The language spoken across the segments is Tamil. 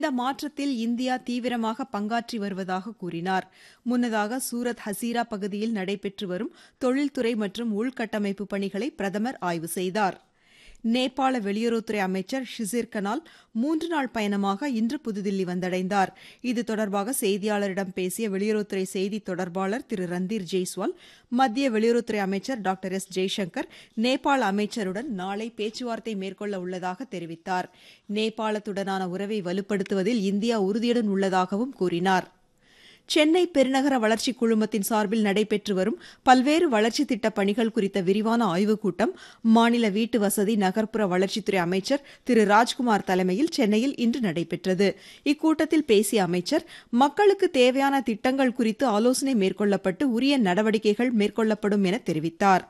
இந்த மாற்றத்தில் இந்தியா தீவிரமாக பங்காற்றி வருவதாக கூறினார் முன்னதாக சூரத் ஹசீரா பகுதியில் நடைபெற்று வரும் தொழில்துறை மற்றும் உள்கட்டமைப்பு பணிகளை பிரதமர் ஆய்வு செய்தார் நேபாள வெளியுறவுத்துறை அமைச்சர் ஷிசிர் கனால் மூன்று நாள் பயணமாக இன்று புதுதில்லி வந்தடைந்தார் இது தொடர்பாக செய்தியாளரிடம் பேசிய வெளியுறவுத்துறை செய்தி தொடர்பாளர் திரு ரந்தீர் ஜெய்ஸ்வால் மத்திய வெளியுறவுத்துறை அமைச்சர் டாக்டர் எஸ் ஜெய்சங்கர் நேபாள அமைச்சருடன் நாளை பேச்சுவார்த்தை மேற்கொள்ள உள்ளதாக தெரிவித்தார் நேபாளத்துடனான உறவை வலுப்படுத்துவதில் இந்தியா உறுதியுடன் உள்ளதாகவும் கூறினார் சென்னை பெருநகர வளர்ச்சிக் குழுமத்தின் சார்பில் நடைபெற்று வரும் பல்வேறு வளர்ச்சித் திட்டப் பணிகள் குறித்த விரிவான ஆய்வுக் கூட்டம் மாநில வீட்டு வசதி நகர்ப்புற வளர்ச்சித்துறை அமைச்சர் திரு ராஜ்குமார் தலைமையில் சென்னையில் இன்று நடைபெற்றது இக்கூட்டத்தில் பேசிய அமைச்சர் மக்களுக்கு தேவையான திட்டங்கள் குறித்து ஆலோசனை மேற்கொள்ளப்பட்டு உரிய நடவடிக்கைகள் மேற்கொள்ளப்படும் என தெரிவித்தார்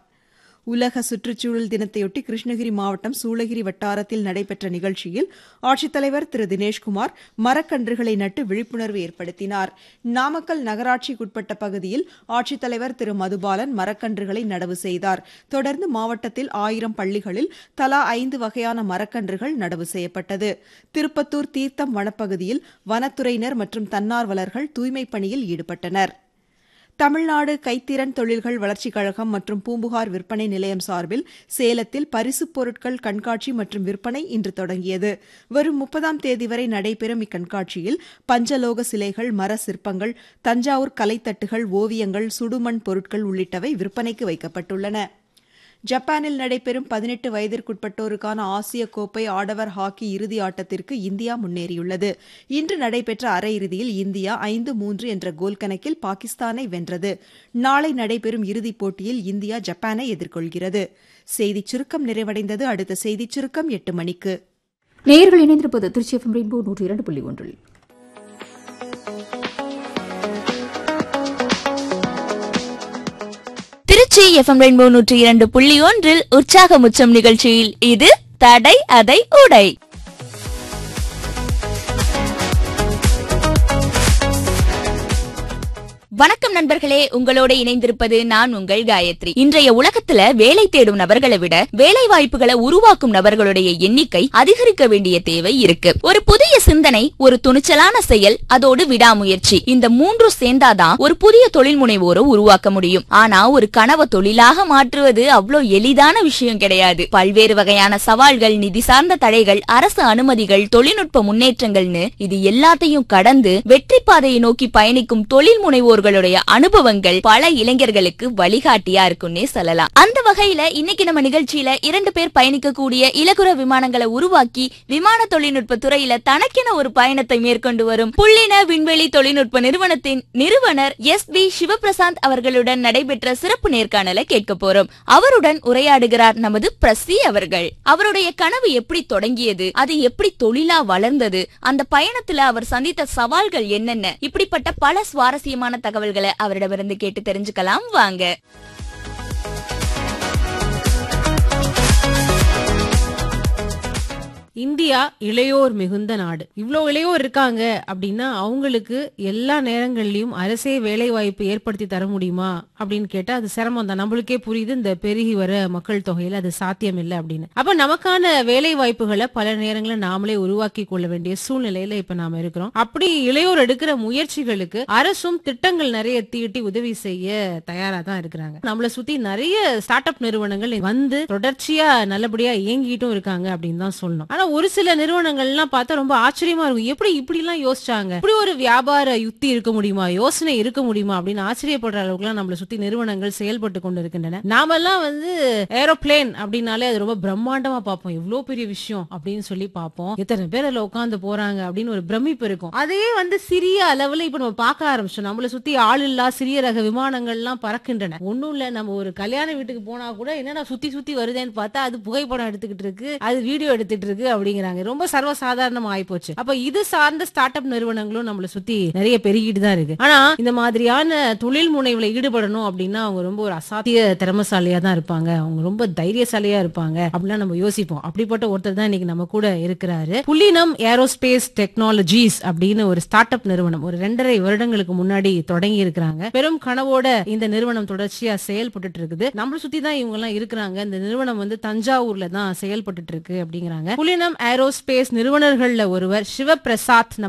உலக சுற்றுச்சூழல் தினத்தையொட்டி கிருஷ்ணகிரி மாவட்டம் சூளகிரி வட்டாரத்தில் நடைபெற்ற நிகழ்ச்சியில் ஆட்சித்தலைவர் திரு தினேஷ்குமார் மரக்கன்றுகளை நட்டு விழிப்புணர்வு ஏற்படுத்தினார் நாமக்கல் நகராட்சிக்குட்பட்ட பகுதியில் ஆட்சித்தலைவர் திரு மதுபாலன் மரக்கன்றுகளை நடவு செய்தார் தொடர்ந்து மாவட்டத்தில் ஆயிரம் பள்ளிகளில் தலா ஐந்து வகையான மரக்கன்றுகள் நடவு செய்யப்பட்டது திருப்பத்தூர் தீர்த்தம் வனப்பகுதியில் வனத்துறையினர் மற்றும் தன்னார்வலர்கள் தூய்மைப் பணியில் ஈடுபட்டனர் தமிழ்நாடு கைத்திறன் தொழில்கள் வளர்ச்சிக் கழகம் மற்றும் பூம்புகார் விற்பனை நிலையம் சார்பில் சேலத்தில் பரிசுப் பொருட்கள் கண்காட்சி மற்றும் விற்பனை இன்று தொடங்கியது வரும் முப்பதாம் தேதி வரை நடைபெறும் இக்கண்காட்சியில் பஞ்சலோக சிலைகள் மர சிற்பங்கள் தஞ்சாவூர் கலைத்தட்டுகள் ஓவியங்கள் சுடுமண் பொருட்கள் உள்ளிட்டவை விற்பனைக்கு வைக்கப்பட்டுள்ளன ஜப்பானில் நடைபெறும் பதினெட்டு வயதிற்குட்பட்டோருக்கான ஆசிய கோப்பை ஆடவர் ஹாக்கி இறுதி ஆட்டத்திற்கு இந்தியா முன்னேறியுள்ளது இன்று நடைபெற்ற அரையிறுதியில் இந்தியா ஐந்து மூன்று என்ற கோல் கணக்கில் பாகிஸ்தானை வென்றது நாளை நடைபெறும் இறுதிப் போட்டியில் இந்தியா ஜப்பானை எதிர்கொள்கிறது செய்திச் சுருக்கம் நிறைவடைந்தது அடுத்த செய்திச் சுருக்கம் எட்டு மணிக்கு நேயர்கள் இணைந்திருப்பது திருச்சி எஃப்எம் ரெயின்போ நூற்றி இரண்டு புள்ளி ஒன்றில் திருச்சி எஃப்எம் ரெயின்போ நூற்றி இரண்டு புள்ளி ஒன்றில் உற்சாக முச்சம் நிகழ்ச்சியில் இது தடை அதை உடை வணக்கம் நண்பர்களே உங்களோட இணைந்திருப்பது நான் உங்கள் காயத்ரி இன்றைய உலகத்துல வேலை தேடும் நபர்களை விட வேலை வாய்ப்புகளை உருவாக்கும் நபர்களுடைய எண்ணிக்கை அதிகரிக்க வேண்டிய தேவை இருக்கு ஒரு புதிய சிந்தனை ஒரு துணிச்சலான செயல் அதோடு விடாமுயற்சி இந்த மூன்றும் சேர்ந்தாதான் ஒரு புதிய தொழில் முனைவோரை உருவாக்க முடியும் ஆனா ஒரு கனவை தொழிலாக மாற்றுவது அவ்வளோ எளிதான விஷயம் கிடையாது பல்வேறு வகையான சவால்கள் நிதி சார்ந்த தடைகள் அரசு அனுமதிகள் தொழில்நுட்ப முன்னேற்றங்கள்னு இது எல்லாத்தையும் கடந்து வெற்றி பாதையை நோக்கி பயணிக்கும் தொழில் முனைவோர்களுடைய அனுபவங்கள் பல இளைஞர்களுக்கு வழிகாட்டியா இருக்குன்னே சொல்லலாம் அந்த வகையில இன்னைக்கு நம்ம நிகழ்ச்சியில இரண்டு பேர் பயணிக்கக்கூடிய இலகுர விமானங்களை உருவாக்கி விமான தொழில்நுட்ப துறையில தனக்கென ஒரு பயணத்தை மேற்கொண்டு வரும் புள்ளின விண்வெளி தொழில்நுட்ப நிறுவனத்தின் நிறுவனர் எஸ் பி சிவபிரசாந்த் அவர்களுடன் நடைபெற்ற சிறப்பு நேர்காணலை கேட்க போறோம் அவருடன் உரையாடுகிறார் நமது பிரசி அவர்கள் அவருடைய கனவு எப்படி தொடங்கியது அது எப்படி தொழிலா வளர்ந்தது அந்த பயணத்துல அவர் சந்தித்த சவால்கள் என்னென்ன இப்படிப்பட்ட பல சுவாரஸ்யமான தகவல்களை அவரிடமிருந்து கேட்டு தெரிஞ்சுக்கலாம் வாங்க இந்தியா இளையோர் மிகுந்த நாடு இவ்ளோ இளையோர் இருக்காங்க அப்படின்னா அவங்களுக்கு எல்லா நேரங்கள்லயும் அரசே வேலை வாய்ப்பு ஏற்படுத்தி தர முடியுமா அப்படின்னு கேட்டா அது சிரமம் தான் நம்மளுக்கே புரியுது இந்த பெருகி வர மக்கள் தொகையில அது சாத்தியம் இல்லை அப்படின்னு அப்ப நமக்கான வேலை வாய்ப்புகளை பல நேரங்களில் நாமளே உருவாக்கி கொள்ள வேண்டிய சூழ்நிலையில இப்ப நாம இருக்கிறோம் அப்படி இளையோர் எடுக்கிற முயற்சிகளுக்கு அரசும் திட்டங்கள் நிறைய தீட்டி உதவி செய்ய தயாரா தான் இருக்கிறாங்க நம்மளை சுத்தி நிறைய ஸ்டார்ட் அப் நிறுவனங்கள் வந்து தொடர்ச்சியா நல்லபடியா இயங்கிட்டும் இருக்காங்க அப்படின்னு தான் சொல்லணும் ஆனா ஒரு சில நிறுவனங்கள்லாம் பார்த்தா ரொம்ப ஆச்சரியமா இருக்கும் எப்படி இப்படி எல்லாம் யோசிச்சாங்க இப்படி ஒரு வியாபார யுக்தி இருக்க முடியுமா யோசனை இருக்க முடியுமா அப்படின்னு ஆச்சரியப்படுற அளவுக்கு எல்லாம் நம்மளை சுத்தி நிறுவனங்கள் செயல்பட்டு கொண்டு இருக்கின்றன நாமெல்லாம் வந்து ஏரோப்ளேன் அப்படின்னாலே அது ரொம்ப பிரம்மாண்டமா பார்ப்போம் எவ்வளவு பெரிய விஷயம் அப்படின்னு சொல்லி பார்ப்போம் எத்தனை பேர் அதுல உட்காந்து போறாங்க அப்படின்னு ஒரு பிரமிப்பு இருக்கும் அதே வந்து சிறிய அளவுல இப்ப நம்ம பார்க்க ஆரம்பிச்சோம் நம்மளை சுத்தி ஆள் இல்லா சிறிய ரக விமானங்கள் எல்லாம் பறக்கின்றன ஒண்ணும் இல்ல நம்ம ஒரு கல்யாண வீட்டுக்கு போனா கூட என்னடா சுத்தி சுத்தி வருதேன்னு பார்த்தா அது புகைப்படம் எடுத்துக்கிட்டு இருக்கு அது வீடியோ எடுத்துட்டு இருக்கு அப்படிங்கிறாங்க ரொம்ப சர்வசாதாரணமா ஆயிப்போச்சு அப்ப இது சார்ந்த ஸ்டார்ட் அப் நிறுவனங்களும் நம்மள சுத்தி நிறைய பெருகிட்டு தான் இருக்கு ஆனா இந்த மாதிரியான தொழில் முனைவுல ஈடுபடணும் அப்படின்னா அவங்க ரொம்ப ஒரு அசாத்திய திறமசாலியா தான் இருப்பாங்க அவங்க ரொம்ப தைரியசாலியா இருப்பாங்க அப்படிலாம் நம்ம யோசிப்போம் அப்படிப்பட்ட ஒருத்தர் தான் இன்னைக்கு நம்ம கூட இருக்கிறாரு புலினம் ஏரோஸ்பேஸ் டெக்னாலஜிஸ் அப்படின்னு ஒரு ஸ்டார்ட் அப் நிறுவனம் ஒரு ரெண்டரை வருடங்களுக்கு முன்னாடி தொடங்கி இருக்கிறாங்க பெரும் கனவோட இந்த நிறுவனம் தொடர்ச்சியா செயல்பட்டு இருக்குது நம்மள சுத்தி தான் இவங்க எல்லாம் இருக்கிறாங்க இந்த நிறுவனம் வந்து தஞ்சாவூர்ல தான் செயல்பட்டு இருக்கு அப்படிங்கிறாங்க புலினம் பிளாட்டினம் ஏரோஸ்பேஸ் நிறுவனர்கள்ல ஒருவர் சிவபிரசாத்